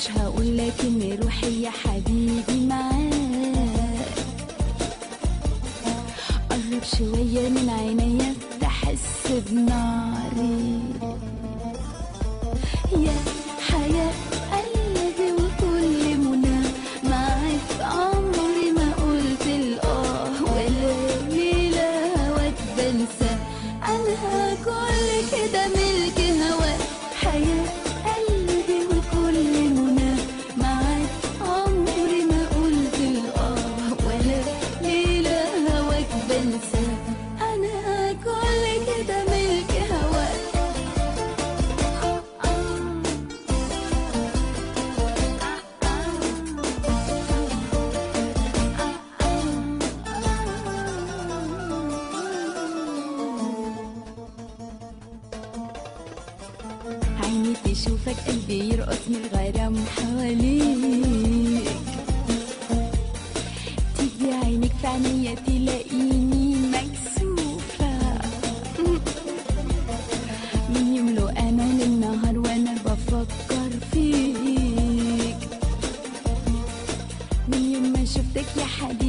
مش هقول لك ان روحي يا حبيبي معاك قرب شوية من عينيا تحس بناري يا حياة قلبي وكل منى معاك عمري ما قلت الآه ولا ليلة هواك بنسى أنا كل كده ملك هواك حياة قلبي وكل منى معاك عمري ما قلت الآه ولا ليلة هواك بنسى أنا كل كده ملك هواك عيني تشوفك قلبي يرقص من الغرام حواليك تيجي عينك في عينيا تلاقيني مكسوفة من يوم لو أنا للنهار وأنا بفكر فيك من يوم ما شفتك يا حبيبي